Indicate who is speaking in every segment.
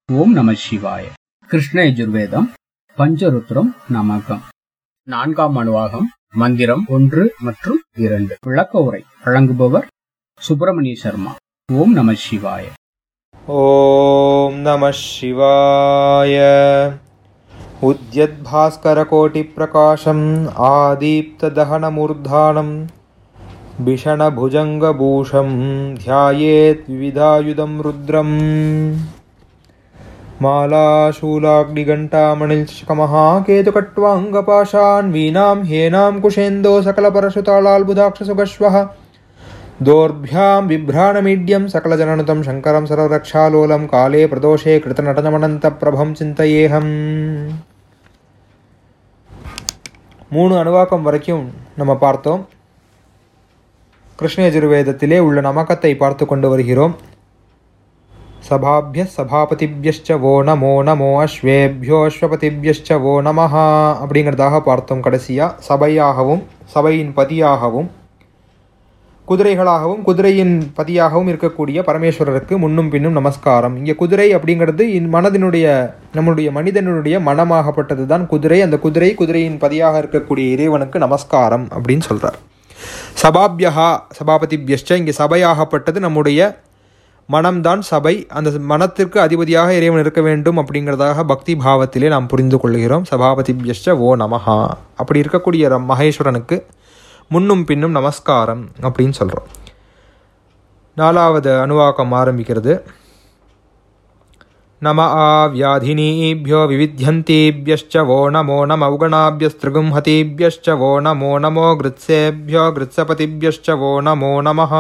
Speaker 1: ஓம் நம சிவாய கிருஷ்ண யஜுர்வேதம் பஞ்சருத்ரம் நமகம் நான்காம் அணுவாகம் மந்திரம் ஒன்று மற்றும் இரண்டு விளக்க உரை வழங்குபவர் சுப்பிரமணிய சர்மா ஓம் நம சிவாய
Speaker 2: ॐ नमः शिवाय उद्यद्भास्करकोटिप्रकाशम् आदीप्तदहनमूर्धानम् भीषणभुजङ्गभूषं ध्यायेत् विविधायुधं रुद्रम् मालाशूलाग्निघण्टामणिल्चकमहाकेतुकट्वाङ्गपाशान् वीणां हेनां कुशेन्दो सकलपरशुतालाल्बुधाक्षसुगश्वः दोर्भ्यां बिभ्राणमीड्यं सकलजननुतं शङ्करं सर्वरक्षालोलं काले प्रदोषे कृतनटनमनन्तप्रभं चिन्तयेऽहम् மூணு அணுவாக்கம் வரைக்கும் நம்ம பார்த்தோம் கிருஷ்ண யஜுர்வேதத்திலே உள்ள நமக்கத்தை பார்த்து கொண்டு வருகிறோம் சபாபிய சபாபதிபியश्च வோ நமோ நமோ அஸ்வேபியோ அஸ்வபதிபியश्च வோ நமஹா அப்படிங்கிறதாக பார்த்தோம் கடைசியா சபையாகவும் சபையின் பதியாகவும் குதிரைகளாகவும் குதிரையின் பதியாகவும் இருக்கக்கூடிய பரமேஸ்வரருக்கு முன்னும் பின்னும் நமஸ்காரம் இங்கே குதிரை அப்படிங்கிறது இன் மனதினுடைய நம்முடைய மனிதனுடைய மனமாகப்பட்டது தான் குதிரை அந்த குதிரை குதிரையின் பதியாக இருக்கக்கூடிய இறைவனுக்கு நமஸ்காரம் அப்படின்னு சொல்றார் சபாபியகா சபாபதிபியஷ்ட இங்கே சபையாகப்பட்டது நம்முடைய மனம்தான் சபை அந்த மனத்திற்கு அதிபதியாக இறைவன் இருக்க வேண்டும் அப்படிங்கிறதாக பக்தி பாவத்திலே நாம் புரிந்து கொள்கிறோம் சபாபதிபியஷ்ட ஓ நமஹா அப்படி இருக்கக்கூடிய ர- மகேஸ்வரனுக்கு முன்னும் பின்னும் நமஸ்காரம் அப்படின்னு சொல்கிறோம் நாலாவது அணுவாக்கம் ஆரம்பிக்கிறது நம ஆ வியாதினீபியோ விவித்தியந்தீபியश्च वो नमो नमौगणाभ्यस्त्रिगुंहतीभ्यश्च वो नमो नमो गृत्सेभ्यो गृत्सपतिभ्यश्च वो नमो नमः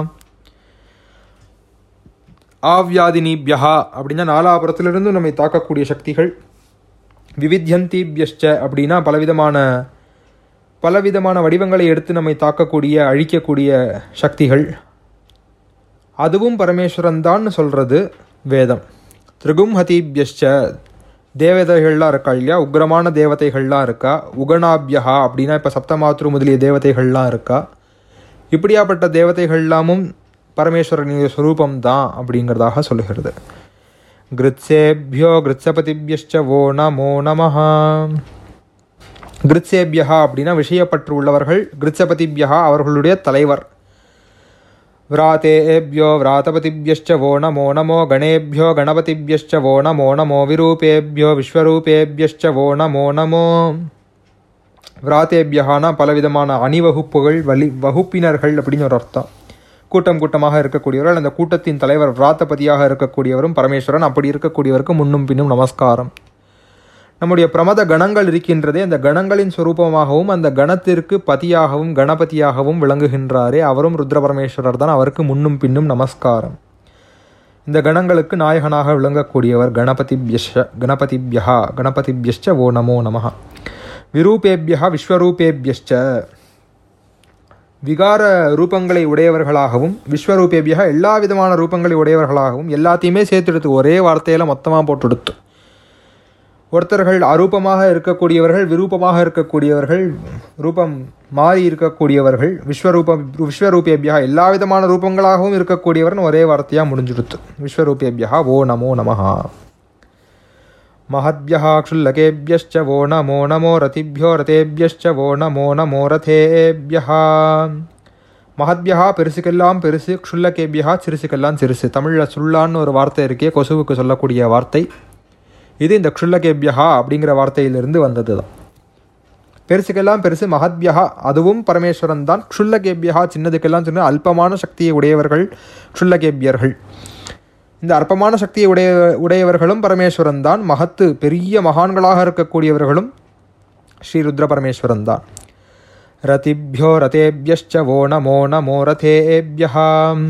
Speaker 2: ஆவ்யாதினீபியா அப்படின்னா நாலாபுரத்திலிருந்து நம்மை தாக்கக்கூடிய சக்திகள் விவித்தியந்தீபியஷ்ட அப்படின்னா பலவிதமான பலவிதமான வடிவங்களை எடுத்து நம்மை தாக்கக்கூடிய அழிக்கக்கூடிய சக்திகள் அதுவும் பரமேஸ்வரன் தான் சொல்கிறது வேதம் திரிகும் ஹதீபியஷ்ட தேவதைகள்லாம் இருக்கா இல்லையா உக்ரமான தேவதைகள்லாம் இருக்கா உகணாபியகா அப்படின்னா இப்போ சப்தமாத்ரு முதலிய தேவதைகள்லாம் இருக்கா இப்படியாப்பட்ட தேவதைகள்லாமும் பரமேஸ்வரனுடைய ஸ்வரூபம் தான் அப்படிங்கிறதாக சொல்லுகிறது கிருத்சேபியோ கிருத்சபதிபியஷ்ட ஓ நமோ நமஹா கிருத்சேபியா அப்படின்னா விஷயப்பற்று உள்ளவர்கள் கிருத்சபதிபியா அவர்களுடைய தலைவர் व्रातेभ्यो व्रातपतिभ्यश्च वो नमो नमो गणेभ्यो गणपतिभ्यश्च वो नमो नमो विरूपेभ्यो विश्वरूपेभ्यश्च वो नमो नमो விராத்தேபியகானா பலவிதமான அணிவகுப்புகள் வலி வகுப்பினர்கள் அப்படின்னு ஒரு அர்த்தம் கூட்டம் கூட்டமாக இருக்கக்கூடியவர்கள் அந்த கூட்டத்தின் தலைவர் விராத்தபதியாக இருக்கக்கூடியவரும் பரமேஸ்வரன் அப்படி இருக்கக்கூடியவருக்கு முன்னும் பின்னும் நமஸ்காரம் நம்முடைய பிரமத கணங்கள் இருக்கின்றதே அந்த கணங்களின் சொரூபமாகவும் அந்த கணத்திற்கு பதியாகவும் கணபதியாகவும் விளங்குகின்றாரே அவரும் ருத்ர பரமேஸ்வரர் தான் அவருக்கு முன்னும் பின்னும் நமஸ்காரம் இந்த கணங்களுக்கு நாயகனாக விளங்கக்கூடியவர் கணபதிபியஷ கணபதிபியா கணபதிபியஷ்ட ஓ நமோ நமஹ விரூபேபியா விஸ்வரூபேபியஷ்ட விகார ரூபங்களை உடையவர்களாகவும் விஸ்வரூபேபியா எல்லா விதமான ரூபங்களை உடையவர்களாகவும் எல்லாத்தையுமே சேர்த்தெடுத்து ஒரே வார்த்தையில மொத்தமாக போட்டெடுத்து ஒருத்தர்கள் அரூபமாக இருக்கக்கூடியவர்கள் விரூபமாக இருக்கக்கூடியவர்கள் ரூபம் மாறி இருக்கக்கூடியவர்கள் விஸ்வரூபம் விஸ்வரூபேபியா எல்லா விதமான ரூபங்களாகவும் இருக்கக்கூடியவர்னு ஒரே வார்த்தையாக முடிஞ்சுடுத்து விஸ்வரூபேபியா ஓ நமோ நமஹா महद्भ्यः क्षुल्लकेभ्यश्च वो नमो नमो रतिभ्यो रथेभ्यश्च वो नमो नमो रथेभ्यः மகத்பியா பெருசுக்கெல்லாம் பெருசு க்ஷுல்லகேபியா சிறுசுக்கெல்லாம் சிறுசு தமிழில் சுல்லான்னு ஒரு வார்த்தை இருக்கே கொசுவுக்கு சொல்லக்கூடிய வார்த்தை இது இந்த க்ஷுல்லகேபியா அப்படிங்கிற வார்த்தையிலிருந்து வந்தது தான் பெருசுக்கெல்லாம் பெருசு மகத்பியா அதுவும் பரமேஸ்வரன் தான் க்ஷுல்லகேபியா சின்னதுக்கெல்லாம் சின்ன அல்பமான சக்தியை உடையவர்கள் க்ஷுல்லகேபியர்கள் இந்த அற்பமான சக்தியை உடைய உடையவர்களும் பரமேஸ்வரன் தான் மகத்து பெரிய மகான்களாக இருக்கக்கூடியவர்களும் ஸ்ரீ ருத்ர பரமேஸ்வரன் தான் ரதிபியோ ரதேபியஷ்ச ஓ நமோ நமோ ரதேபியா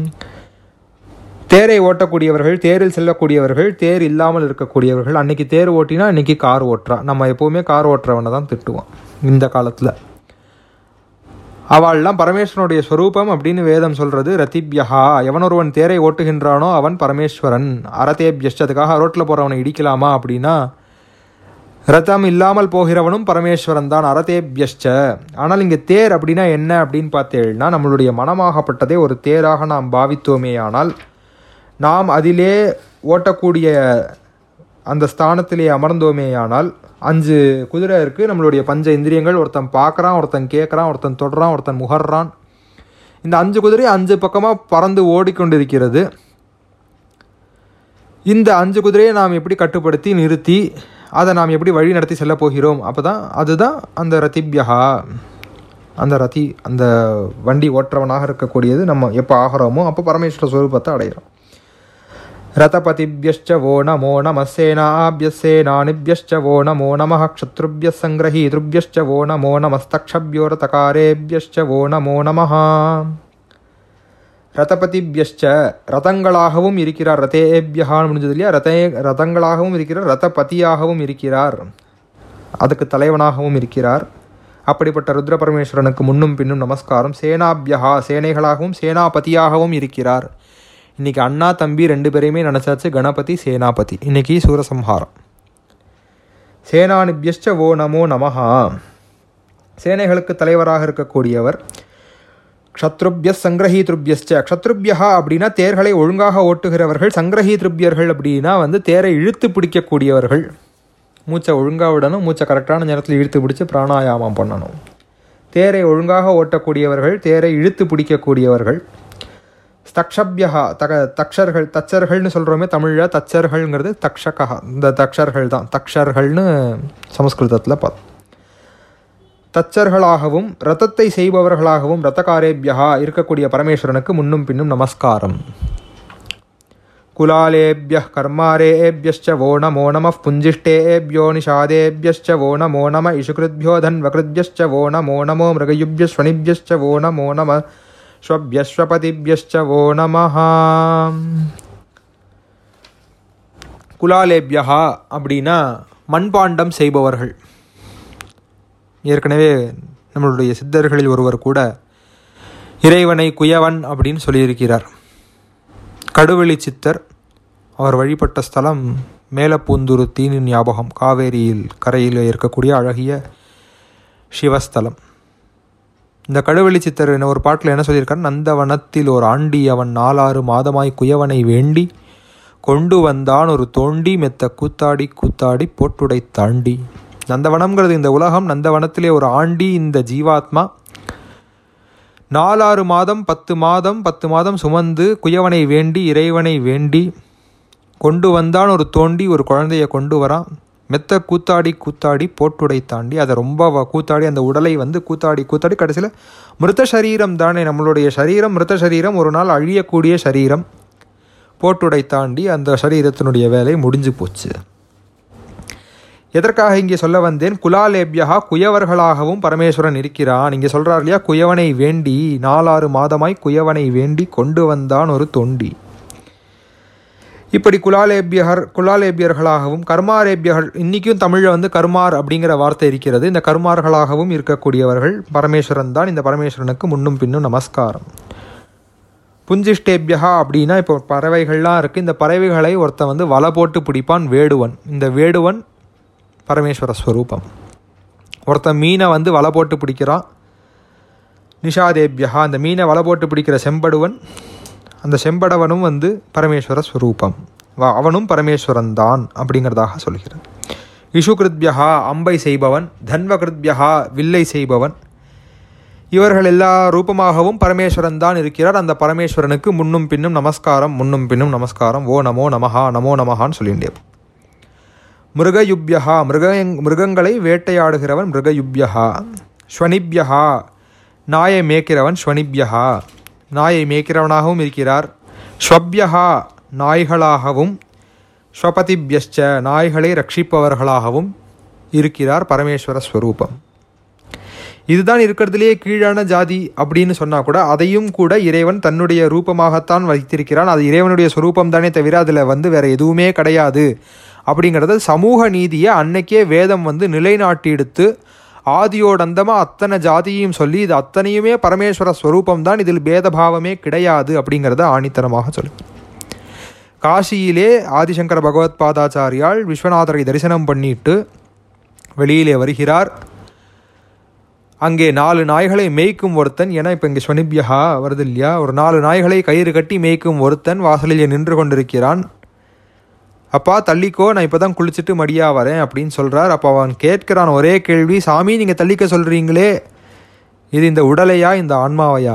Speaker 2: தேரை ஓட்டக்கூடியவர்கள் தேரில் செல்லக்கூடியவர்கள் தேர் இல்லாமல் இருக்கக்கூடியவர்கள் அன்னைக்கு தேர் ஓட்டினா இன்னைக்கு கார் ஓட்டுறா நம்ம எப்போவுமே கார் ஓட்டுறவனை தான் திட்டுவோம் இந்த காலத்தில் அவள்லாம் பரமேஸ்வரனுடைய ஸ்வரூபம் அப்படின்னு வேதம் சொல்றது ரதிபியஹா எவன் ஒருவன் தேரை ஓட்டுகின்றானோ அவன் பரமேஸ்வரன் அரதேபியஷ்ட அதுக்காக ரோட்டில் போகிறவனை இடிக்கலாமா அப்படின்னா ரதம் இல்லாமல் போகிறவனும் பரமேஸ்வரன் தான் அரதேபியஷ்ட ஆனால் இங்கே தேர் அப்படின்னா என்ன அப்படின்னு பார்த்தேன்னா நம்மளுடைய மனமாகப்பட்டதே ஒரு தேராக நாம் பாவித்தோமேயானால் நாம் அதிலே ஓட்டக்கூடிய அந்த ஸ்தானத்திலே அமர்ந்தோமேயானால் அஞ்சு குதிரை இருக்குது நம்மளுடைய பஞ்ச இந்திரியங்கள் ஒருத்தன் பார்க்குறான் ஒருத்தன் கேட்குறான் ஒருத்தன் தொடுறான் ஒருத்தன் முகர்றான் இந்த அஞ்சு குதிரை அஞ்சு பக்கமாக பறந்து ஓடிக்கொண்டிருக்கிறது இந்த அஞ்சு குதிரையை நாம் எப்படி கட்டுப்படுத்தி நிறுத்தி அதை நாம் எப்படி வழி நடத்தி செல்ல போகிறோம் அப்போ தான் அதுதான் அந்த ரத்திபியகா அந்த ரதி அந்த வண்டி ஓட்டுறவனாக இருக்கக்கூடியது நம்ம எப்போ ஆகிறோமோ அப்போ பரமேஸ்வர ஸ்வரூபத்தை அடைகிறோம் रथपतिभ्यश्च वो नमो नमः सेनाभ्यस्सेनानिभ्यश्च वो नमो नमः क्षत्रुभ्यः सङ्ग्रहीतृभ्यश्च वो नमो नमस्तक्षभ्यो रथकारेभ्यश्च वो नमो நமः ரதபதிபியஷ்ச ரதங்களாகவும் இருக்கிறார் ரதேபியகான்னு முடிஞ்சது இல்லையா ரதே ரதங்களாகவும் இருக்கிறார் ரதபதியாகவும் இருக்கிறார் அதுக்கு தலைவனாகவும் இருக்கிறார் அப்படிப்பட்ட ருத்ர பரமேஸ்வரனுக்கு முன்னும் பின்னும் நமஸ்காரம் சேனாபியகா சேனைகளாகவும் சேனாபதியாகவும் இருக்கிறார் இன்னைக்கு அண்ணா தம்பி ரெண்டு பேரையுமே நினச்சாச்சு கணபதி சேனாபதி இன்னைக்கு சூரசம்ஹாரம் சேனானிபியஷ்ச ஓ நமோ நமஹா சேனைகளுக்கு தலைவராக இருக்கக்கூடியவர் க்ஷத்ருபிய சங்கிரஹீத்ருபியஸ்ச க்ஷத்ருபியா அப்படின்னா தேர்களை ஒழுங்காக ஓட்டுகிறவர்கள் சங்கிரஹீத்ருபியர்கள் அப்படின்னா வந்து தேரை இழுத்து பிடிக்கக்கூடியவர்கள் மூச்சை ஒழுங்காக விடணும் மூச்சை கரெக்டான நேரத்தில் இழுத்து பிடிச்சி பிராணாயாமம் பண்ணணும் தேரை ஒழுங்காக ஓட்டக்கூடியவர்கள் தேரை இழுத்து பிடிக்கக்கூடியவர்கள் தக்ஷபியா தக தக்ஷர்கள் தச்சர்கள்னு சொல்கிறோமே தமிழில் தச்சர்கள்ங்கிறது தக்ஷகா இந்த தக்ஷர்கள் தான் தக்ஷர்கள்னு சமஸ்கிருதத்தில் பார்த்து தச்சர்களாகவும் ரதத்தை செய்பவர்களாகவும் ரத்தகாரேபியா இருக்கக்கூடிய பரமேஸ்வரனுக்கு முன்னும் பின்னும் நமஸ்காரம் குலாலேபிய கர்மாரேபியश्च वो नमो नमः पुञ्जिष्टेभ्यो निषादेभ्यश्च वो नमो नम इषुकृद्भ्यो धन्वकृद्भ्यश्च वो नमो नमो मृगयुभ्यश्वनिभ्यश्च वो नमो नमः ஸ்வபியஸ்வபதிபியश्च वो நமः குலாலேபியா அப்படின்னா மண்பாண்டம் செய்பவர்கள் ஏற்கனவே நம்மளுடைய சித்தர்களில் ஒருவர் கூட இறைவனை குயவன் அப்படின்னு சொல்லியிருக்கிறார் கடுவெளி சித்தர் அவர் வழிபட்ட ஸ்தலம் மேலப்பூந்துருத்தின் ஞாபகம் காவேரியில் கரையில் இருக்கக்கூடிய அழகிய சிவஸ்தலம் இந்த கடுவெளி சித்தர் என்ன ஒரு பாட்டில் என்ன சொல்லியிருக்கார் நந்தவனத்தில் ஒரு ஆண்டி அவன் நாலாறு மாதமாய் குயவனை வேண்டி கொண்டு வந்தான் ஒரு தோண்டி மெத்த கூத்தாடி கூத்தாடி போட்டுடை தாண்டி நந்தவனம்ங்கிறது இந்த உலகம் நந்தவனத்திலே ஒரு ஆண்டி இந்த ஜீவாத்மா நாலாறு மாதம் பத்து மாதம் பத்து மாதம் சுமந்து குயவனை வேண்டி இறைவனை வேண்டி கொண்டு வந்தான் ஒரு தோண்டி ஒரு குழந்தைய கொண்டு வரான் மெத்த கூத்தாடி கூத்தாடி போட்டுடை தாண்டி அதை ரொம்ப வ- கூத்தாடி அந்த உடலை வந்து கூத்தாடி கூத்தாடி கடைசியில் மிருத சரீரம் தானே நம்மளுடைய சரீரம் மிருத சரீரம் ஒரு நாள் அழியக்கூடிய சரீரம் போட்டுடை தாண்டி அந்த சரீரத்தினுடைய வேலை முடிஞ்சு போச்சு எதற்காக இங்கே சொல்ல வந்தேன் குலாலேபியா குயவர்களாகவும் பரமேஸ்வரன் இருக்கிறான் இங்கே சொல்றார் இல்லையா குயவனை வேண்டி நாலாறு மாதமாய் குயவனை வேண்டி கொண்டு வந்தான் ஒரு தொண்டி இப்படி குலாலேபியர் குலாலேபியர்களாகவும் கர்மாரேபியர்கள் இன்றைக்கும் தமிழில் வந்து கர்மார் அப்படிங்கிற வார்த்தை இருக்கிறது இந்த கர்மார்களாகவும் இருக்கக்கூடியவர்கள் பரமேஸ்வரன் தான் இந்த பரமேஸ்வரனுக்கு முன்னும் பின்னும் நமஸ்காரம் புஞ்சிஷ்டேபியா அப்படின்னா இப்போ பறவைகள்லாம் இருக்குது இந்த பறவைகளை ஒருத்தன் வந்து வலை போட்டு பிடிப்பான் வேடுவன் இந்த வேடுவன் பரமேஸ்வர ஸ்வரூபம் ஒருத்தன் மீனை வந்து வலை போட்டு பிடிக்கிறான் நிஷாதேபியா அந்த மீனை வலை போட்டு பிடிக்கிற செம்படுவன் அந்த செம்படவனும் வந்து பரமேஸ்வர ஸ்வரூபம் வ- அவனும் பரமேஸ்வரன் தான் அப்படிங்கிறதாக சொல்கிறது இஷுகிருத்யா அம்பை செய்பவன் தன்வகிருத்யா வில்லை செய்பவன் இவர்கள் எல்லா ரூபமாகவும் பரமேஸ்வரன் தான் இருக்கிறார் அந்த பரமேஸ்வரனுக்கு முன்னும் பின்னும் நமஸ்காரம் முன்னும் பின்னும் நமஸ்காரம் ஓ நமோ நமஹா நமோ நமஹான்னு சொல்லிண்டே மிருகயுப்யா மிருக மிருகங்களை வேட்டையாடுகிறவன் மிருகயுப்யா ஸ்வனிப்யா நாயை மேய்க்கிறவன் ஸ்வனிப்யா நாயை மேய்க்கிறவனாகவும் இருக்கிறார் ஸ்வப்யா நாய்களாகவும் ஸ்வபதிபியஷ்ச நாய்களை ரட்சிப்பவர்களாகவும் இருக்கிறார் பரமேஸ்வர ஸ்வரூபம் இதுதான் இருக்கிறதுலேயே கீழான ஜாதி அப்படின்னு சொன்னால் கூட அதையும் கூட இறைவன் தன்னுடைய ரூபமாகத்தான் வைத்திருக்கிறான் அது இறைவனுடைய ஸ்வரூபம் தானே தவிர அதில் வந்து வேற எதுவுமே கிடையாது அப்படிங்கிறத சமூக நீதியை அன்னைக்கே வேதம் வந்து நிலைநாட்டி எடுத்து ஆதியோடந்தமாக அத்தனை ஜாதியையும் சொல்லி இது அத்தனையுமே பரமேஸ்வர ஸ்வரூபம் தான் இதில் பேதபாவமே கிடையாது அப்படிங்கிறத ஆணித்தனமாக சொல்லு காசியிலே ஆதிசங்கர பகவத் பாதாச்சாரியால் விஸ்வநாதரை தரிசனம் பண்ணிட்டு வெளியிலே வருகிறார் அங்கே நாலு நாய்களை மேய்க்கும் ஒருத்தன் ஏன்னா இப்போ இங்கே ஸ்வனிபியா வருது இல்லையா ஒரு நாலு நாய்களை கயிறு கட்டி மேய்க்கும் ஒருத்தன் வாசலில் நின்று கொண்டிருக்கிறான் அப்பா தள்ளிக்கோ நான் இப்போ தான் குளிச்சுட்டு மடியா வரேன் அப்படின்னு சொல்கிறார் அப்போ அவன் கேட்கிறான் ஒரே கேள்வி சாமி நீங்கள் தள்ளிக்க சொல்கிறீங்களே இது இந்த உடலையா இந்த ஆன்மாவையா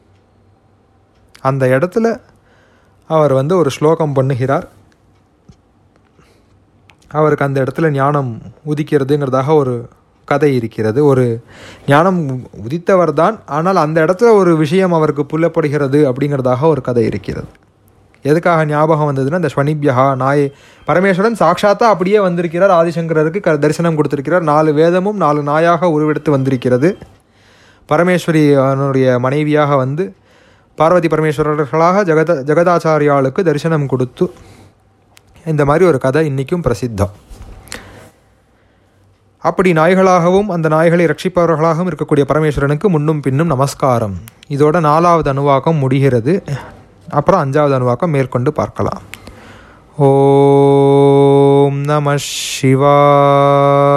Speaker 2: அந்த இடத்துல அவர் வந்து ஒரு ஸ்லோகம் பண்ணுகிறார் அவருக்கு அந்த இடத்துல ஞானம் உதிக்கிறதுங்கிறதாக ஒரு கதை இருக்கிறது ஒரு ஞானம் உதித்தவர் தான் ஆனால் அந்த இடத்துல ஒரு விஷயம் அவருக்கு புல்லப்படுகிறது அப்படிங்கிறதாக ஒரு கதை இருக்கிறது எதுக்காக ஞாபகம் வந்ததுன்னா இந்த ஸ்வனிபியகா நாய் பரமேஸ்வரன் சாட்சாத்தா அப்படியே வந்திருக்கிறார் ஆதிசங்கரருக்கு க தரிசனம் கொடுத்திருக்கிறார் நாலு வேதமும் நாலு நாயாக உருவெடுத்து வந்திருக்கிறது பரமேஸ்வரி அவனுடைய மனைவியாக வந்து பார்வதி பரமேஸ்வரர்களாக ஜெகத ஜெகதாச்சாரியாளுக்கு தரிசனம் கொடுத்து இந்த மாதிரி ஒரு கதை இன்றைக்கும் பிரசித்தம் அப்படி நாய்களாகவும் அந்த நாய்களை ரட்சிப்பவர்களாகவும் இருக்கக்கூடிய பரமேஸ்வரனுக்கு முன்னும் பின்னும் நமஸ்காரம் இதோட நாலாவது அணுவாக்கம் முடிகிறது அப்புறம் அஞ்சாவது அணுவாக்கம் மேற்கொண்டு பார்க்கலாம் ஓம் நம சிவாய